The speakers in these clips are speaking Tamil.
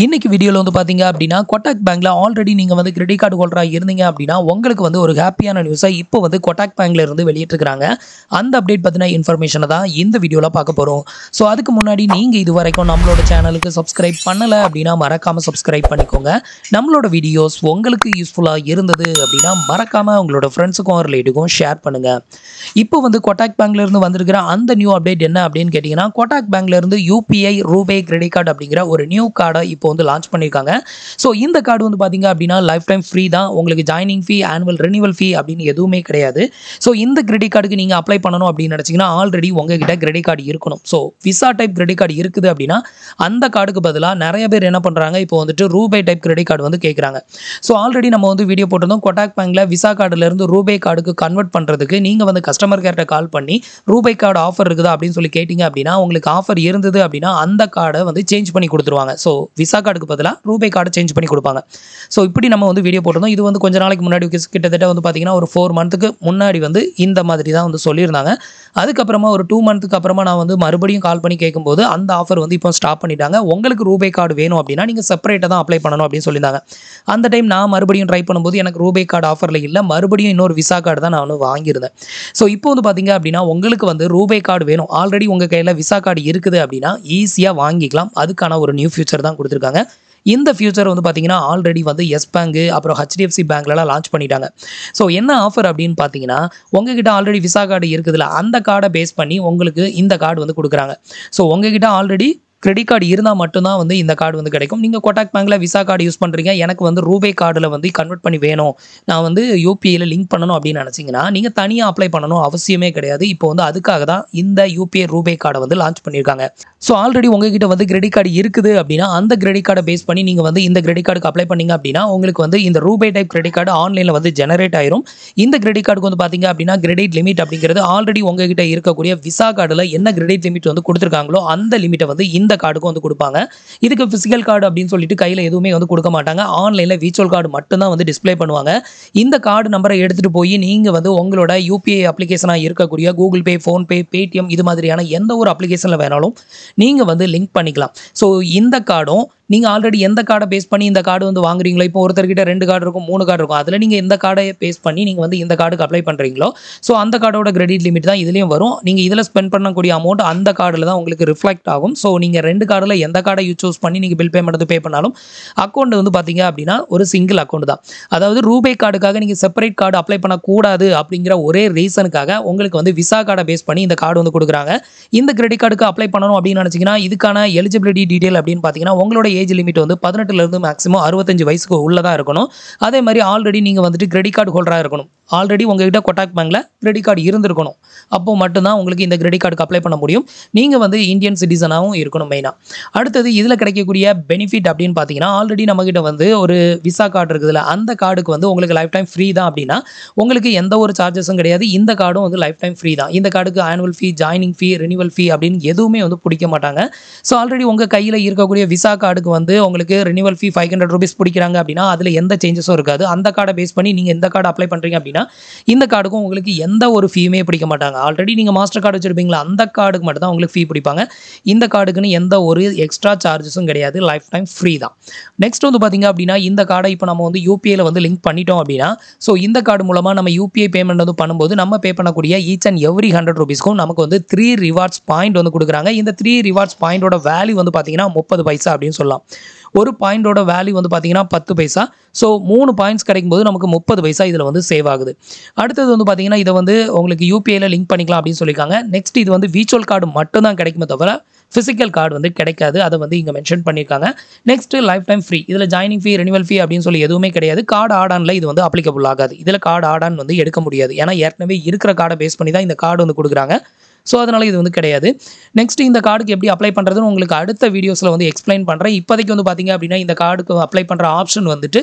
இன்னைக்கு வீடியோவில் வந்து பார்த்தீங்க அப்படின்னா கொட்டாக் பேங்க்ல ஆல்ரெடி நீங்கள் வந்து கிரெடிட் கார்டு ஹோல்டராக இருந்தீங்க அப்படின்னா உங்களுக்கு வந்து ஒரு ஹாப்பியான நியூஸை இப்போ வந்து கொட்டாக் பேங்க்ல இருந்து வெளியிட்டிருக்காங்க அந்த அப்டேட் பற்றின இன்ஃபர்மேஷனை தான் இந்த வீடியோவில் பார்க்க போகிறோம் ஸோ அதுக்கு முன்னாடி நீங்கள் இது வரைக்கும் நம்மளோட சேனலுக்கு சப்ஸ்கிரைப் பண்ணலை அப்படின்னா மறக்காமல் சப்ஸ்கிரைப் பண்ணிக்கோங்க நம்மளோட வீடியோஸ் உங்களுக்கு யூஸ்ஃபுல்லாக இருந்தது அப்படின்னா மறக்காமல் உங்களோட ஃப்ரெண்ட்ஸுக்கும் ரிலேட்டிவ்க்கும் ஷேர் பண்ணுங்கள் இப்போ வந்து கொட்டாக் பேங்க்ல இருந்து வந்திருக்கிற அந்த நியூ அப்டேட் என்ன அப்படின்னு கேட்டிங்கன்னா கொட்டாக் பேங்க்ல இருந்து யூபிஐ ரூபே கிரெடிட் கார்டு அப்படிங்கிற ஒரு நியூ கார்டை இப்போ வந்து லான்ச் பண்ணியிருக்காங்க ஸோ இந்த கார்டு வந்து பார்த்தீங்க அப்படின்னா லைஃப் டைம் ஃப்ரீ தான் உங்களுக்கு joining fee annual renewal fee அப்படின்னு எதுவுமே கிடையாது ஸோ இந்த கிரெடிட் கார்டுக்கு நீங்கள் அப்ளை பண்ணணும் அப்படின்னு நினச்சிங்கன்னா ஆல்ரெடி உங்ககிட்ட கிரெடிட் கார்டு இருக்கணும் so Visa type credit card இருக்குது அப்படின்னா அந்த கார்டுக்கு பதிலாக நிறைய பேர் என்ன பண்ணுறாங்க இப்போ வந்துட்டு ரூபே டைப் கிரெடிட் கார்டு வந்து கேட்குறாங்க ஸோ ஆல்ரெடி நம்ம வந்து வீடியோ போட்டிருந்தோம் கொட்டாக் பேங்க்ல விசா கார்டுலேருந்து ரூபே கார்டுக்கு கன்வெர்ட் பண்ணுறதுக்கு நீங்கள் வந்து கஸ்டமர் கேர்ட்ட கால் பண்ணி ரூபே கார்டு ஆஃபர் இருக்குதா அப்படின்னு சொல்லி கேட்டிங்க அப்படின்னா உங்களுக்கு ஆஃபர் இருந்தது அப்படின்னா அந்த கார்டை வந்து சேஞ்ச் பண்ணி கொடுத்துருவாங்க ஸோ விசா கார்டுக்கு பதிலாக ரூபே கார்டை சேஞ்ச் பண்ணி கொடுப்பாங்க ஸோ இப்படி நம்ம வந்து வீடியோ போட்டிருந்தோம் இது வந்து கொஞ்ச நாளைக்கு முன்னாடி கிஸ்- கிட்டத்தட்ட வந்து பார்த்தீங்கன்னா ஒரு ஃபோர் மந்த்துக்கு முன்னாடி வந்து இந்த மாதிரி தான் வந்து சொல்லியிருந்தாங்க அதுக்கப்புறமா ஒரு டூ மந்த்துக்கு அப்புறமா நான் வந்து மறுபடியும் கால் பண்ணி கேட்கும்போது அந்த ஆஃபர் வந்து இப்போ ஸ்டாப் பண்ணிட்டாங்க உங்களுக்கு ரூபே கார்டு வேணும் அப்படின்னா நீங்கள் செப்பரேட்டாக தான் அப்ளை பண்ணணும் அப்படின்னு சொல்லியிருந்தாங்க அந்த டைம் நான் மறுபடியும் ட்ரை பண்ணும்போது எனக்கு ரூபே கார்டு ஆஃபரில் இல்லை மறுபடியும் இன்னொரு விசா கார்டு தான் நான் வந்து வாங்கியிருந்தேன் ஸோ இப்போ வந்து பார்த்தீங்க அப்படின்னா உங்களுக்கு வந்து ரூபே கார்டு வேணும் ஆல்ரெடி உங்கள் கையில் விசா கார்டு இருக்குது அப்படின்னா ஈஸியாக வாங்கிக்கலாம் அதுக்கான ஒரு நியூ ஃபியூச்சர் தான் கொடுத்துருக்காங்க இந்த ஃபியூச்சர் வந்து பார்த்தீங்கன்னா ஆல்ரெடி வந்து எஸ் பேங்கு அப்புறம் ஹெச்டிஎஃப்சி பேங்க்லலாம் லான்ச் பண்ணிட்டாங்க ஸோ என்ன ஆஃபர் அப்படின்னு பார்த்தீங்கன்னா உங்ககிட்ட ஆல்ரெடி விசா கார்டு இருக்குதுல்ல அந்த கார்டை பேஸ் பண்ணி உங்களுக்கு இந்த கார்டு வந்து கொடுக்குறாங்க ஸோ உங்ககிட்ட ஆல்ரெடி கிரெடிட் கார்டு இருந்தால் மட்டும்தான் வந்து இந்த கார்டு வந்து கிடைக்கும் நீங்கள் கோட்டாக் பேங்க்கில் விசா கார்டு யூஸ் பண்ணுறீங்க எனக்கு வந்து ரூபே கார்டில் வந்து கன்வெர்ட் பண்ணி வேணும் நான் வந்து யூபிஐயில் லிங்க் பண்ணணும் அப்படின்னு நினச்சிங்கன்னா நீங்கள் தனியாக அப்ளை பண்ணணும் அவசியமே கிடையாது இப்போ வந்து அதுக்காக தான் இந்த யூபிஐ ரூபே கார்டை வந்து லான்ச் பண்ணியிருக்காங்க ஸோ ஆல்ரெடி உங்ககிட்ட வந்து கிரெடிட் கார்டு இருக்குது அப்படின்னா அந்த கிரெடிட் கார்டை பேஸ் பண்ணி நீங்கள் வந்து இந்த கிரெடிட் கார்டுக்கு அப்ளை பண்ணீங்க அப்படின்னா உங்களுக்கு வந்து இந்த ரூபே டைப் கிரெடிட் கார்டு ஆன்லைனில் வந்து ஜெனரேட் ஆயிரும் இந்த கிரெடிட் கார்டுக்கு வந்து பார்த்தீங்க அப்படின்னா கிரெடிட் லிமிட் அப்படிங்கிறது ஆல்ரெடி உங்ககிட்ட இருக்கக்கூடிய விசா கார்டில் என்ன கிரெடிட் லிமிட் வந்து கொடுத்துருக்காங்களோ அந்த லிமிட்டை வந்து இந்த கார்டுக்கும் வந்து கொடுப்பாங்க இதுக்கு ஃபிசிக்கல் கார்டு அப்படின்னு சொல்லிட்டு கையில் எதுவுமே வந்து கொடுக்க மாட்டாங்க ஆன்லைனில் விர்ச்சுவல் கார்டு மட்டும்தான் வந்து டிஸ்ப்ளே பண்ணுவாங்க இந்த கார்டு நம்பரை எடுத்துகிட்டு போய் நீங்கள் வந்து உங்களோட யூபிஐ அப்ளிகேஷனாக இருக்கக்கூடிய கூகுள் பே ஃபோன்பே பேடிஎம் இது மாதிரியான எந்த ஒரு அப்ளிகேஷனில் வேணாலும் நீங்கள் வந்து லிங்க் பண்ணிக்கலாம் ஸோ இந்த கார்டும் நீங்கள் ஆல்ரெடி எந்த கார்டை பேஸ் பண்ணி இந்த கார்டு வந்து வாங்குறீங்களோ இப்போ ஒருத்தர்கிட்ட ரெண்டு கார்டு இருக்கும் மூணு கார்டு இருக்கும் அதில் நீங்கள் எந்த கார்டை பேஸ் பண்ணி நீங்கள் வந்து இந்த கார்டுக்கு அப்ளை பண்ணுறீங்களோ ஸோ அந்த கார்டோட கிரெடிட் லிமிட் தான் இதுலேயும் வரும் நீங்கள் இதில் ஸ்பெண்ட் பண்ணக்கூடிய அமௌண்ட் அந்த கார்டில் தான் உங்களுக்கு ரிஃப்ளெக்ட் ஆகும் ஸோ நீங்கள் ரெண்டு கார்டில் எந்த கார்டை யூ சூஸ் பண்ணி நீங்கள் பில் பேமெண்ட் வந்து பே பண்ணாலும் அக்கௌண்ட் வந்து பார்த்தீங்க அப்படின்னா ஒரு சிங்கிள் அக்கௌண்ட் தான் அதாவது ரூபே கார்டுக்காக நீங்கள் செப்பரேட் கார்டு அப்ளை பண்ணக்கூடாது அப்படிங்கிற ஒரே ரீசனுக்காக உங்களுக்கு வந்து விசா கார்டை பேஸ் பண்ணி இந்த கார்டு வந்து கொடுக்குறாங்க இந்த கிரெடிட் கார்டுக்கு அப்ளை பண்ணணும் அப்படின்னு நினச்சிங்கன்னா இதுக்கான எலிஜிபிலிட்டி டீடைல் அப்படின்னு பார்த்தீங்கன்னா உங்களோட ஏஜ் லிமிட் வந்து பதினெட்டுலேருந்து மேக்ஸிமம் அறுபத்தஞ்சு வயசுக்கு உள்ளதாக இருக்கணும் அதே மாதிரி ஆல்ரெடி நீங்கள் வந்துட்டு கிரெடிட் கார்டு ஹோல்டராக இருக்கணும் ஆல்ரெடி உங்ககிட்ட கொட்டாக் பேங்க்ல கிரெடிட் கார்டு இருந்திருக்கணும் அப்போ மட்டும்தான் உங்களுக்கு இந்த கிரெடிட் கார்டுக்கு அப்ளை பண்ண முடியும் நீங்கள் வந்து இந்தியன் சிட்டிசனாகவும் இருக்கணும் மெயினாக அடுத்தது இதில் கிடைக்கக்கூடிய பெனிஃபிட் அப்படின்னு பார்த்தீங்கன்னா ஆல்ரெடி நம்மகிட்ட வந்து ஒரு விசா கார்டு இருக்குதுல்ல அந்த கார்டுக்கு வந்து உங்களுக்கு லைஃப் டைம் ஃப்ரீ தான் அப்படின்னா உங்களுக்கு எந்த ஒரு சார்ஜஸும் கிடையாது இந்த கார்டும் வந்து லைஃப் டைம் ஃப்ரீ தான் இந்த கார்டுக்கு annual fee joining fee renewal fee அப்படின்னு எதுவுமே வந்து பிடிக்க மாட்டாங்க ஸோ ஆல்ரெடி உங்கள் கையில் இருக்கக்கூடிய விசா கார்டுக்கு வந்து உங்களுக்கு renewal fee five hundred rupees பிடிக்கிறாங்க அப்படின்னா அதில் எந்த சேஞ்சஸும் இருக்காது அந்த கார்டை பேஸ் பண்ணி நீங்கள் எந்த கார்டு அப்ளை பண்ணுறீங்க அப்படின்னா இந்த கார்டுக்கும் உங்களுக்கு எந்த ஒரு ஃபீயுமே பிடிக்க மாட்டாங்க ஆல்ரெடி நீங்கள் மாஸ்டர் கார்டு வச்சுருப்பீங்களா அந்த கார்டுக்கு மட்டும் தான் உங்களுக்கு ஃபீ பிடிப்பாங்க இந்த கார்டுக்குன்னு எந்த ஒரு எக்ஸ்ட்ரா சார்ஜஸும் கிடையாது லைஃப் டைம் ஃப்ரீ தான் நெக்ஸ்ட் வந்து பார்த்தீங்க அப்படின்னா இந்த கார்டை இப்போ நம்ம வந்து யூபிஐயில் வந்து லிங்க் பண்ணிட்டோம் அப்படின்னா ஸோ இந்த கார்டு மூலமாக நம்ம யூபிஐ பேமெண்ட் வந்து பண்ணும்போது நம்ம பே பண்ணக்கூடிய ஈச் அண்ட் எவ்ரி ஹண்ட்ரட் ருபீஸ்க்கும் நமக்கு வந்து த்ரீ ரிவார்ட்ஸ் பாயிண்ட் வந்து கொடுக்குறாங்க இந்த த்ரீ ரிவார்ட்ஸ் பாயிண்டோட வேல்யூ வந்து பார்த்தீங்கன்னா முப்பது பைசா அப்படின்னு சொல்லலாம் ஒரு பாயிண்டோட வேல்யூ வந்து பார்த்தீங்கன்னா பத்து பைசா ஸோ மூணு பாயிண்ட்ஸ் கிடைக்கும்போது நமக்கு முப்பது பைசா இதில் வந்து சேவ் ஆகுது அடுத்தது வந்து பார்த்தீங்கன்னா இதை வந்து உங்களுக்கு யூபிஐயில் லிங்க் பண்ணிக்கலாம் அப்படின்னு சொல்லியிருக்காங்க நெக்ஸ்ட் இது வந்து விர்ச்சுவல் கார்டு மட்டும்தான் கிடைக்குமே தவிர ஃபிசிக்கல் கார்டு வந்து கிடைக்காது அதை வந்து இங்கே மென்ஷன் பண்ணியிருக்காங்க நெக்ஸ்ட் லைஃப் டைம் ஃப்ரீ இதில் ஜாயினிங் ஃபீ ரெனிவல் ஃபீ அப்படின்னு சொல்லி எதுவுமே கிடையாது கார்டு ஆடானில் இது வந்து அப்ளிகபிள் ஆகாது இதில் கார்டு ஆடான் வந்து எடுக்க முடியாது ஏன்னா ஏற்கனவே இருக்கிற கார்டை பேஸ் பண்ணி தான் இந்த கார்டு வந்து கொடுக்குறாங்க ஸோ அதனால் இது வந்து கிடையாது நெக்ஸ்ட் இந்த கார்டுக்கு எப்படி அப்ளை பண்ணுறதுன்னு உங்களுக்கு அடுத்த வீடியோஸில் வந்து எக்ஸ்பிளைன் பண்ணுறேன் இப்போதைக்கு வந்து பார்த்தீங்க அப்படின்னா இந்த கார்டுக்கு அப்ளை பண்ணுற ஆப்ஷன் வந்துட்டு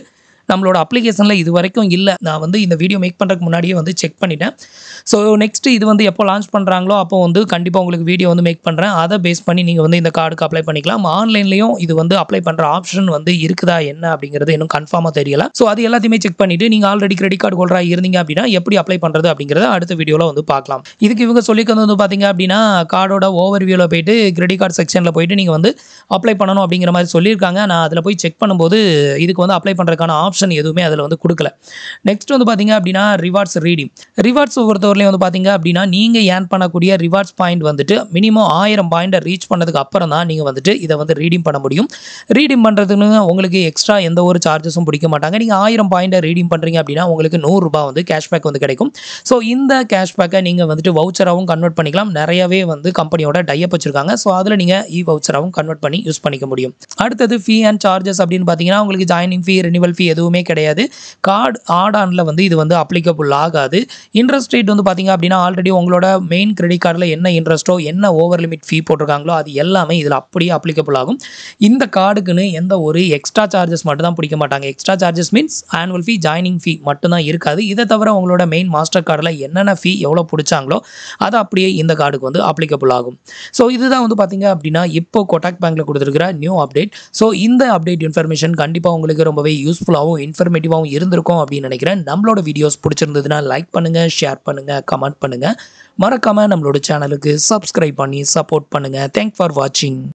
நம்மளோட அப்ளிகேஷனில் இது வரைக்கும் இல்லை நான் வந்து இந்த வீடியோ மேக் பண்ணுறதுக்கு முன்னாடியே வந்து செக் பண்ணிட்டேன் ஸோ நெக்ஸ்ட் இது வந்து எப்போ லான்ச் பண்ணுறாங்களோ அப்போ வந்து கண்டிப்பாக உங்களுக்கு வீடியோ வந்து மேக் பண்ணுறேன் அதை பேஸ் பண்ணி நீங்கள் வந்து இந்த கார்டுக்கு அப்ளை பண்ணிக்கலாம் ஆன்லைன்லேயும் இது வந்து அப்ளை பண்ணுற ஆப்ஷன் வந்து இருக்குதா என்ன அப்படிங்கிறது இன்னும் கன்ஃபார்மாக தெரியல ஸோ அது எல்லாத்தையுமே செக் பண்ணிட்டு நீங்கள் ஆல்ரெடி கிரெடிட் கார்டு ஹோல்டரா இருந்தீங்க அப்படின்னா எப்படி அப்ளை பண்ணுறது அப்படிங்கிறத அடுத்த வீடியோவில் வந்து பார்க்கலாம் இதுக்கு இவங்க சொல்லிக்கிறது வந்து பார்த்தீங்க அப்படின்னா கார்டோட ஓவர் வியூவில் போயிட்டு கிரெடிட் கார்டு செக்ஷனில் போயிட்டு நீங்கள் வந்து அப்ளை பண்ணணும் அப்படிங்கிற மாதிரி சொல்லியிருக்காங்க நான் அதில் போய் செக் பண்ணும்போது இதுக்கு வந்து அப்ளை பண்ணுறதுக்கான ஆப்ஷன் எதுவுமே அதில் வந்து கொடுக்கல நெக்ஸ்ட் வந்து பார்த்தீங்க அப்படின்னா ரிவார்ட்ஸ் ரீடிங் ரிவார்ட்ஸ் பொறுத்தவரையிலையும் வந்து பார்த்தீங்க அப்படின்னா நீங்கள் ஏர்ன் பண்ணக்கூடிய ரிவார்ட்ஸ் பாயிண்ட் வந்துட்டு மினிமம் ஆயிரம் பாயிண்ட்டை ரீச் பண்ணதுக்கு அப்புறம் தான் நீங்கள் வந்துட்டு இதை வந்து ரீடிங் பண்ண முடியும் ரீடிங் பண்ணுறதுக்கு உங்களுக்கு எக்ஸ்ட்ரா எந்த ஒரு சார்ஜஸும் பிடிக்க மாட்டாங்க நீங்கள் ஆயிரம் பாயிண்ட்டை ரீடிங் பண்ணுறீங்க அப்படின்னா உங்களுக்கு நூறுரூபா வந்து கேஷ்பேக் வந்து கிடைக்கும் ஸோ இந்த கேஷ்பேக்கை நீங்கள் வந்துட்டு வவுச்சராகவும் கன்வெர்ட் பண்ணிக்கலாம் நிறையவே வந்து கம்பெனியோட டைப் வச்சிருக்காங்க ஸோ அதில் நீங்கள் இ வவுச்சராகவும் கன்வெர்ட் பண்ணி யூஸ் பண்ணிக்க முடியும் அடுத்தது ஃபீ அண்ட் சார்ஜஸ் அப்படின்னு பார்த்தீங்கன்னா உங்களுக்கு ஜாயினிங் ஃபீ ரெனிவல் ஃபீ எதுவுமே கிடையாது கார்டு ஆட் ஆனில் வந்து இது வந்து அப்ளிகபிள் ஆகாது இன்ட்ரெஸ்ட் ரேட் வந்து பார்த்தீங்க அப்படின்னா ஆல்ரெடி உங்களோட மெயின் கிரெடிட் கார்டில் என்ன இன்ட்ரெஸ்ட்டோ என்ன ஓவர் லிமிட் ஃபீ போட்டிருக்காங்களோ அது எல்லாமே இதில் அப்படியே அப்ளிகபிள் ஆகும் இந்த கார்டுக்குன்னு எந்த ஒரு எக்ஸ்ட்ரா சார்ஜஸ் மட்டும் தான் பிடிக்க மாட்டாங்க extra charges means annual fee joining fee மட்டும் தான் இருக்காது இதை தவிர உங்களோட மெயின் மாஸ்டர் கார்டில் என்னென்ன ஃபீ எவ்வளோ பிடிச்சாங்களோ அது அப்படியே இந்த கார்டுக்கு வந்து அப்ளிகபிள் ஆகும் ஸோ இதுதான் வந்து பார்த்தீங்க அப்படின்னா இப்போ கொட்டாக் பேங்க்கில் கொடுத்துருக்கிற நியூ அப்டேட் ஸோ இந்த அப்டேட் இன்ஃபர்மேஷன் கண்டிப்பாக உங்களுக்கு ரொம்பவே யூஸ்ஃபுல்லாகவும் இன்ஃபர்மேட்டிவாகவும் இருந்திருக்கும் அப்படின்னு நினைக்கிறேன் நம்மளோட வீடியோஸ் பிடிச்சிருந்ததுன்னா லைக் பண்ணுங்கள் ஷேர் பண்ணுங்கள் கமெண்ட் பண்ணுங்கள் மறக்காமல் நம்மளோட சேனலுக்கு சப்ஸ்கிரைப் பண்ணி சப்போர்ட் பண்ணுங்கள் தேங்க் ஃபார் வாட்சிங்